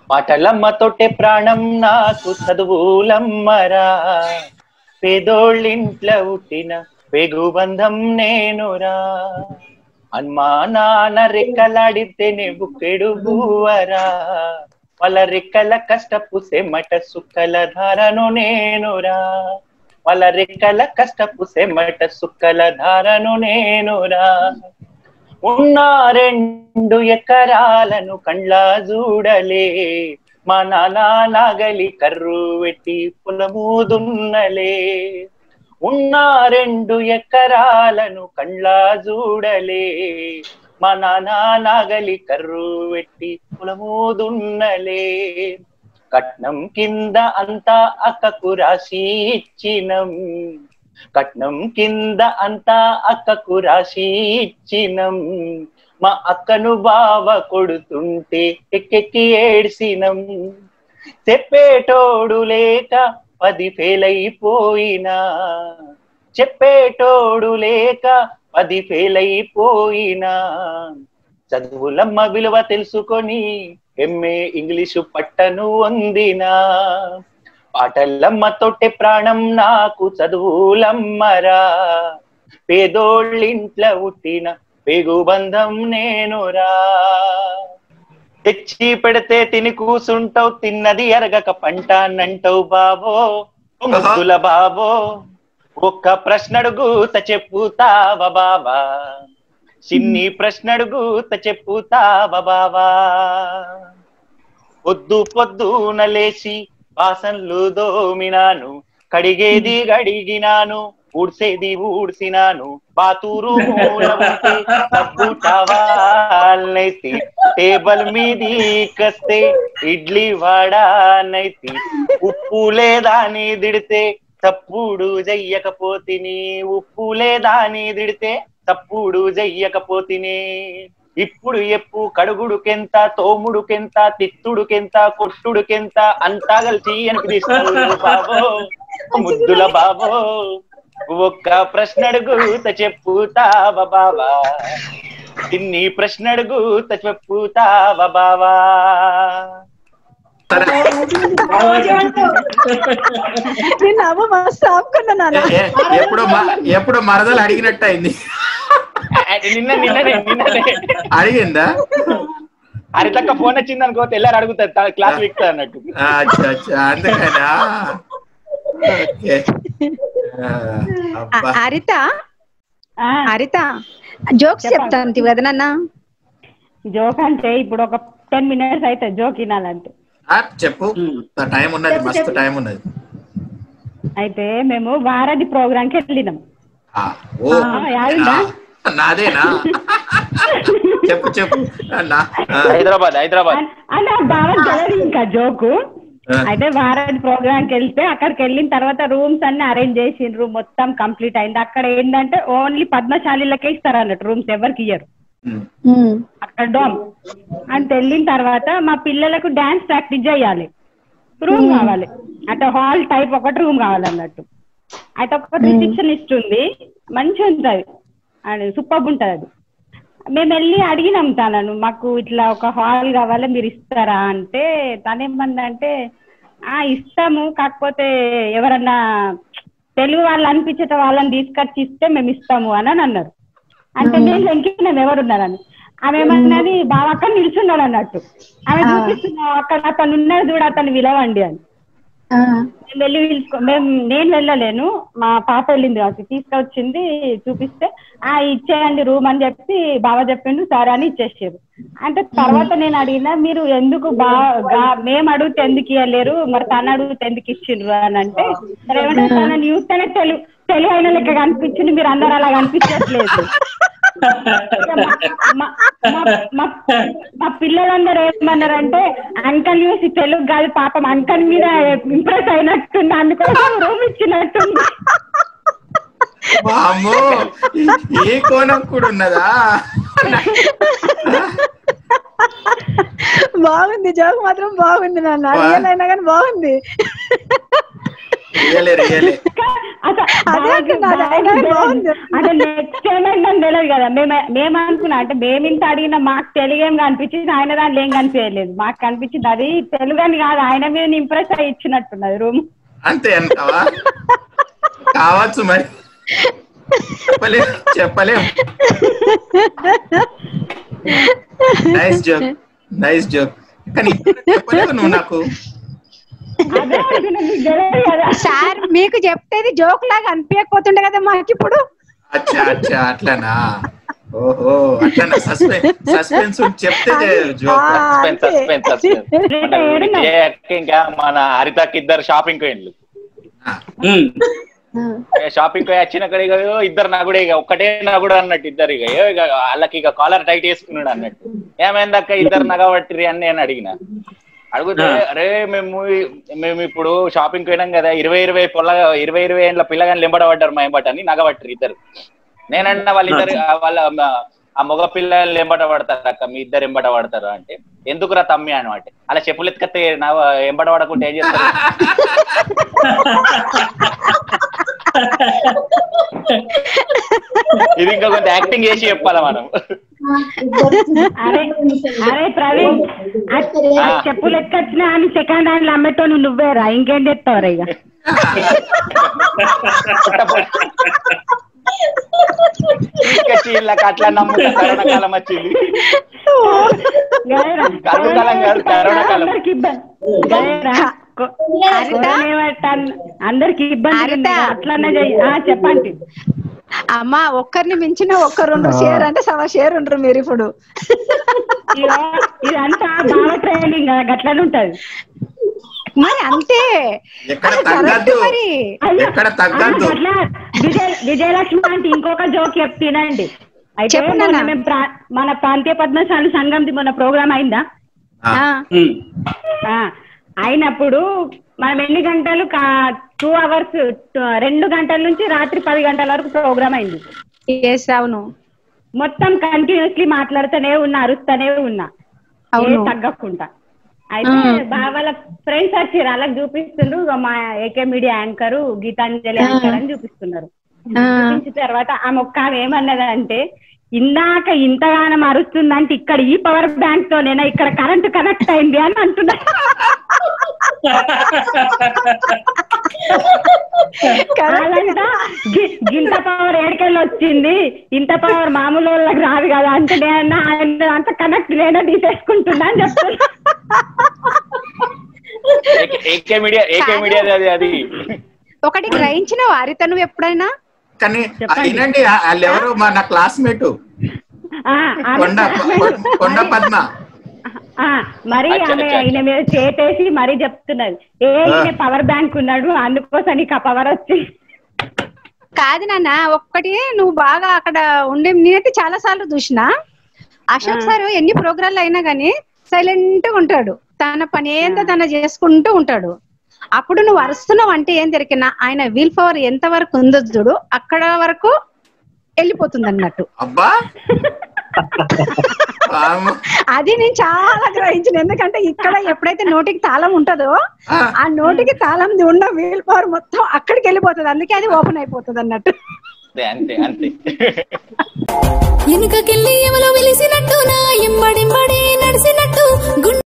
పాటలమ్మ తొట్టె ప్రాణం నాకు చదువులమ్మరా పేదోళ్ళింట్ల పుట్టిన పెగుబంధం నేనురా అన్మా నాన్న రెక్కలాడితేనే బుక్కెడు బూవరా వాళ్ళ రెక్కల కష్టపు సెమట సుక్కల ధారను నేనురా వాళ్ళ రెక్కల కష్టపు సెమట సుక్కల ధారను నేనురా ఉన్న రెండు ఎకరాలను కండ్లా చూడలే మా నాన్న నాగలి కర్రు పెట్టి పొలము దున్నలే ఉన్న రెండు ఎకరాలను కండ్లా చూడలే మా నాన్న నాగలి కర్రు పెట్టి పొలము దున్నలే కట్నం కింద అంతా అక్కకు రాసి ఇచ్చినం కట్నం కింద అంతా అక్కకు రాసి ఇచ్చినం మా అక్కను బావ కొడుతుంటే ఎక్కెక్కి ఏడ్సినం చెప్పేటోడు లేక పది ఫెయిలైపోయినా చెప్పేటోడు లేక పది ఫెయిలైపోయినా చదువులమ్మ విలువ తెలుసుకొని ఎంఏ ఇంగ్లీషు పట్టను వందినా పాటలమ్మ తొట్టె ప్రాణం నాకు చదువులమ్మరా పేదోళ్ళింట్ల పుట్టిన పేగుబంధం నేనురా తెచ్చి పెడితే తిని కూసుంటావు తిన్నది ఎరగక పంట నంటావు బాబో ఓ ముద్దుల బాబో ఒక్క ప్రశ్న అడుగుత చెప్పుతావా బావా చిన్ని ప్రశ్న అడుగుత చెప్పుతావా బావా పొద్దు పొద్దున లేచి వాసన్లు దోమినాను కడిగేది గడిగినాను ఊడ్సేది ఊడ్సినాను బాతూరు మూల ఉంటే సబ్బు టవాల్నైతి టేబుల్ మీది కస్తే ఇడ్లీ వాడానైతి ఉప్పు లేదా అని దిడితే తప్పుడు చెయ్యకపోతిని ఉప్పు లేదా అని దిడితే తప్పుడు చెయ్యకపోతిని ఇప్పుడు ఎప్పు కడుగుడుకెంత తోముడుకెంత తిత్తుడుకెంత కొట్టుడుకెంత అంతా కలిసి అనిపిస్తావు బాబో ముద్దుల బాబో ఒక్క ప్రశ్న అడుగుత చెప్పుతావా బావా ఇన్ని ప్రశ్న అడుగుత చెప్పుతావా బావా సరే నేను నవ్వు మస్తు ఆపుకున్నా నాన్న ఏ- ఎప్పుడో మ- ఎప్పుడో మరదలు అడిగినట్టు అయింది నిన్న నిన్ననే నిన్ననే అడిగిందా అరితక్క ఫోన్ వచ్చింది అనుకో తెల్లారు అడుగుతారు క్లాస్ విక్తా అన్నట్టు ఆ, అచ్చా అచ్చా అందుకనా ఓకే ఆ, అబ్బా హరిత హరిత జోక్స్ చెప్తాను కదా నాన్న జోక్ అంటే ఇప్పుడు ఒక టెన్ మినిట్స్ అయితే జోక్ వినాలంటే ఆ, చెప్పు టైం ఉన్నది మస్తు టైం ఉన్నది అయితే మేము వారధి ప్రోగ్రామ్ కి వెళ్ళినాం ఆ, ఓ ఆ, యాదిందా? ఆ, నాదేనా చెప్పు చెప్పు నా ఆ, హైదరాబాద్ హైదరాబాద్ అన్- అంటే ఆ బావ తెలియదు ఇంకా జోకు ఆ. అయితే వారధి ప్రోగ్రామ్ కి వెళ్తే అక్కడికి వెళ్ళిన తర్వాత రూమ్స్ అన్ని అరేంజ్ చేసిండ్రు మొత్తం కంప్లీట్ అయింది అక్కడ ఏంటంటే ఓన్లీ పద్మశాలిలకే ఇస్తారు అన్నట్టు రూమ్స్ ఎవరికి ఇయ్యరు ఉమ్, అక్కడ డోమ్ అంటే వెళ్ళిన తర్వాత మా పిల్లలకు డాన్స్ ప్రాక్టీస్ చేయాలి రూమ్ కావాలి అంటే హాల్ టైప్ ఒకటి రూమ్ కావాలన్నట్టు అయితే ఒక రిసెప్షనిస్ట్ ఉంది మంచిగా ఉంటుంది అది సూపర్ ఉంటుంది అది మేము వెళ్ళి అడిగినాం తనను మాకు ఇట్లా ఒక హాల్ కావాలి మీరు ఇస్తారా అంటే తనేమందంటే ఆ ఇస్తాము కాకపోతే ఎవరన్నా తెలుగు వాళ్ళు అనిపించేట వాళ్ళని తీసుకొచ్చి ఇస్తే మేము ఇస్తాము అని అని అన్నారు అంటే నేను వెంకినాం ఎవరున్నారని ఆమె ఏమన్నది బాగా అక్కడ నిల్చున్నాడు అన్నట్టు ఆమె చూపిస్తున్నా అక్కడ అతను ఉన్నాడు చూడు అతను విలవండి అని మేము వెళ్ళి పిలుచుకో మేము నేను వెళ్ళలేను మా పాప వెళ్ళింది కాబట్టి తీసుకొచ్చింది చూపిస్తే ఆ ఇచ్చేయండి రూమ్ అని చెప్పి బావ చెప్పిండు సరే అని ఇచ్చేసారు అంటే తర్వాత నేను అడిగినా మీరు ఎందుకు బాగా మేము అడిగితే ఎందుకు ఇవ్వలేరు మరి తను అడిగితే ఎందుకు ఇచ్చిండ్రు అని అంటే సరే ఏమంటే తనని చూస్తేనే తెలుగు తెలుగు అయిన లెక్క కనిపించింది మీరు అందరు అలా కనిపించట్లేదు మా- మా- మా- మా పిల్లలందరూ ఏమన్నారంటే అంకల్ చూసి తెలుగు కాదు పాపం అంకల్ మీద ఇంప్రెస్ అయినట్టుంది అందుకోసం రూమ్ ఇచ్చినట్టుంది వామ్మో ఈ- ఈ కోణం కూడా ఉన్నదా బాగుంది జోక్ మాత్రం బాగుంది నాన్న వా. రియల్ అయినా కానీ బాగుంది రియలే రియలే అసలు అదే అంటున్నా, అది అయినా బాగుంది. అంటే నెక్స్ట్ ఏమైందని తెలియదు కదా మేము మేము అనుకున్నా అంటే మేము ఇంత అడిగిన మాకు తెలుగు ఏం కనిపించింది ఆయన దాంట్లో ఏం కనిపించలేదు మాకు కనిపించింది అది తెలుగు అని కాదు ఆయన మీద ఇంప్రెస్ అయ్యి ఇచ్చినట్టున్నది రూమ్ అంతే అంటావా కావచ్చు మరి చెప్పలేం చెప్పలేం నైస్ జోక్ నైస్ జోక్ కానీ ఇప్పుడు చెప్పలేవు నువ్వు నాకు అదే అంటున్నా, మీకు తెలియదు కదా సార్ మీకు చెప్తేది జోక్ లాగా అనిపించకపోతుండే కదా మాకు ఇప్పుడు అచ్చా అచ్చా అట్లనా ఓహో అట్లనా సస్పెన్స్ సస్పెన్స్ చెప్తే జోక్ ఆ, సస్పెన్స్ అంతే. సస్పెన్స్ సస్పెన్స్ మన ఏడున్నావు? విజయ్ అక్క ఇంకా మన హరితకి ఇద్దరు షాపింగ్ పోయిండ్లు షాపింగ్ పోయి వచ్చిన కాడ ఇక "ఓ, ఇద్దరు నా కూడా ఇక ఒక్కటే నా కూడా అన్నట్టు ఇద్దరు ఇక "ఏ, ఇక వాళ్ళకి ఇక కాలర్ టైట్ వేసుకున్నాడు అన్నట్టు ఏమైంది అక్క ఇద్దరు నగబట్టిరి అని నేను అడిగిన అడిగితే అరే మేము మేము ఇప్పుడు షాపింగ్ పోయినాం కదా ఇరవై ఇరవై పొల్ల ఇరవై ఇరవై ఏళ్ళ పిల్లగాని లింబడబడ్డారు మా ఎంబట అని నగబట్టిరు ఇద్దరు నేనన్నా వాళ్ళిద్దరు వాళ్ళ ఆ మగ పిల్లలు ఎంబట పడతారు అక్క మీ ఇద్దరు ఎంబట పడతారు అంటే ఎందుకురా తమ్మి అనమాట అలా చెప్పులు ఎత్తుకత్తే నా ఎంబట పడకుంటే ఏం చేస్తారు ఇది ఇంకా కొంత యాక్టింగ్ చేసి చెప్పాలా మనం అరే అరే ప్రవీణ్ ఆ ఆ. చెప్పులు ఎక్కొచ్చినా అని సెకండ్ హ్యాండ్ అమ్మేటోను నువ్వేరా ఇంకేం చెప్తావురా ఇక తీసుకొచ్చి వీళ్ళకి అట్లా నమ్ముతా కరోనా కాలం వచ్చింది గయరా. కరోనా కాలం కాదు, కరోనా కాలం. అందరికి ఇబ్బంది గయరా. కొ- హరిత? కరోనా ఏమంటాను? అందరికి ఇబ్బంది హరిత? ఉంది. అట్లనే చెయ్యి. ఆ, చెప్పండి అమ్మా ఒక్కరిని మించిన ఒక్కరుండ్రు షేర్ అంటే సవ షేర్ ఉండరు మీరు ఇప్పుడు ఇగో, ఇదంతా బాగా ట్రైనింగ్ గట్లనే ఉంటది మరి అంతే ఎక్కడ అది తగ్గద్దు correct మరి అయ్యో, ఎక్కడ తగ్గద్దు ఆ, అట్లా విజయ విజయలక్ష్మి అంటే ఇంకొక జోక్ చెప్తినండి అయితే చెప్పు మొన్న నాన్న. మేము ప్రా- మన ప్రాంతీయ పద్మశాలి సంఘంది మొన్న ప్రోగ్రామ్ అయిందా ఆ, ఆ, ఆ, అయినప్పుడు మనం ఎన్ని గంటలు టూ అవర్స్ రెండు గంటల నుంచి రాత్రి పది గంటల వరకు ప్రోగ్రామ్ అయింది ఎస్ అవును మొత్తం కంటిన్యూస్లీ మాట్లాడుతూనే ఉన్నా అరుస్తూనే ఉన్నా ఏ అవును. తగ్గకుండా అయితే బా- వాళ్ళ ఫ్రెండ్స్ వచ్చి వాళ్ళకి చూపిస్తుండ్రు ఇగో మా AK media anchor Geetanjali anchor అని చూపిస్తున్నారు ఆ, చూపించిన తర్వాత ఆ మొక్క ఆమె ఏమన్నదంటే ఇందాక ఇంతగానం అరుస్తుందంటే ఇక్కడ ఈ పవర్ బ్యాంక్ తో నేను ఇక్కడ కరెంట్ కనెక్ట్ అయింది అని అంటున్నా వాళ్ళంట "గి- గింత పవర్ ఏడికెళ్ళి వచ్చింది ఇంత పవర్ మామూలు వాళ్ళకి రాదు కదా అంటే నేను ఆయన అంత కనెక్ట్ లేనో తీసేసుకుంటున్నా అని చెప్తున్నా AK- AK media AK media అది అది ఒకటి గ్రహించిన వారిత నువ్వు ఎప్పుడైనా కానీ అయినండి వాళ్ళు ఎవరు మా నా క్లాస్మేట్ ఆ, ఆమె- కొండ కొ- కొండ పద్మ ఆ, మరి అచ్చా, ఆమె అచ్చా, ఆయన మీద చేతేసి మరీ చెప్తున్నది ఏ ఈయన పవర్ బ్యాంక్ ఉన్నాడు అందుకోసం నీకు ఆ పవర్ వచ్చి కాదు నాన్న ఒక్కటి నువ్వు బాగా అక్కడ ఉండే నేనైతే చాలా సార్లు చూసిన అశోక్ సార్ ఎన్ని ప్రోగ్రాంలు అయినా గానీ సైలెంట్ గా ఉంటాడు తన పని ఏందో తన చేసుకుంటూ ఉంటాడు అప్పుడు నువ్వు అరుస్తున్నావు అంటే ఏం దొరికినా ఆయన వీల్ పవర్ ఎంత వరకు ఉందో చూడు అక్కడ వరకు వెళ్ళిపోతుంది అన్నట్టు అబ్బా వామ్మో. అది నేను చాలా గ్రహించిన ఎందుకంటే ఇక్కడ ఎప్పుడైతే నోటికి తాళం ఉంటుందో ఆ, ఆ నోటికి తాళం ఉన్న వీల్ పవర్ మొత్తం అక్కడికి వెళ్ళిపోతుంది అందుకే అది ఓపెన్ అయిపోతుంది అన్నట్టు అంతే అంతే అంతే వెనుకకెళ్ళి ఎవలో వెలిసినట్టు నా ఎంబడింబడి నడిసినట్టు గుండె